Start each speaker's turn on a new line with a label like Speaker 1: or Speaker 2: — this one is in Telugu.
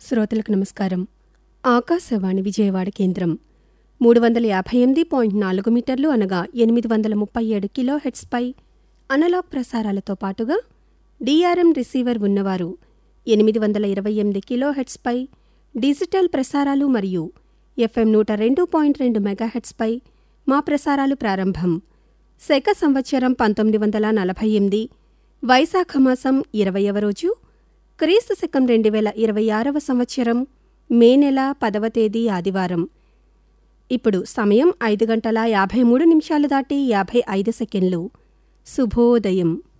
Speaker 1: శ్రోతలకు నమస్కారం ఆకాశవాణి విజయవాడ కేంద్రం మూడు వందల యాభై ఎనిమిది పాయింట్ నాలుగు మీటర్లు అనగా ఎనిమిది వందల ముప్పై ఏడు కిలో హెడ్స్పై అనలాగ్ ప్రసారాలతో పాటుగా డిఆర్ఎం రిసీవర్ ఉన్నవారు ఎనిమిది వందల ఇరవై ఎనిమిది కిలో హెడ్స్పై డిజిటల్ ప్రసారాలు మరియు ఎఫ్ఎం నూట రెండు పాయింట్ రెండు మెగాహెడ్స్పై మా ప్రసారాలు ప్రారంభం శక సంవత్సరం పంతొమ్మిది వందల నలభై ఎనిమిది వైశాఖ మాసం ఇరవయవ రోజు క్రీస్తు శకం రెండు వేల ఇరవై ఆరవ సంవత్సరం మే నెల పదవ తేదీ ఆదివారం ఇప్పుడు సమయం ఐదు గంటల యాభై మూడు నిమిషాలు దాటి యాభై ఐదు సెకండ్లు శుభోదయం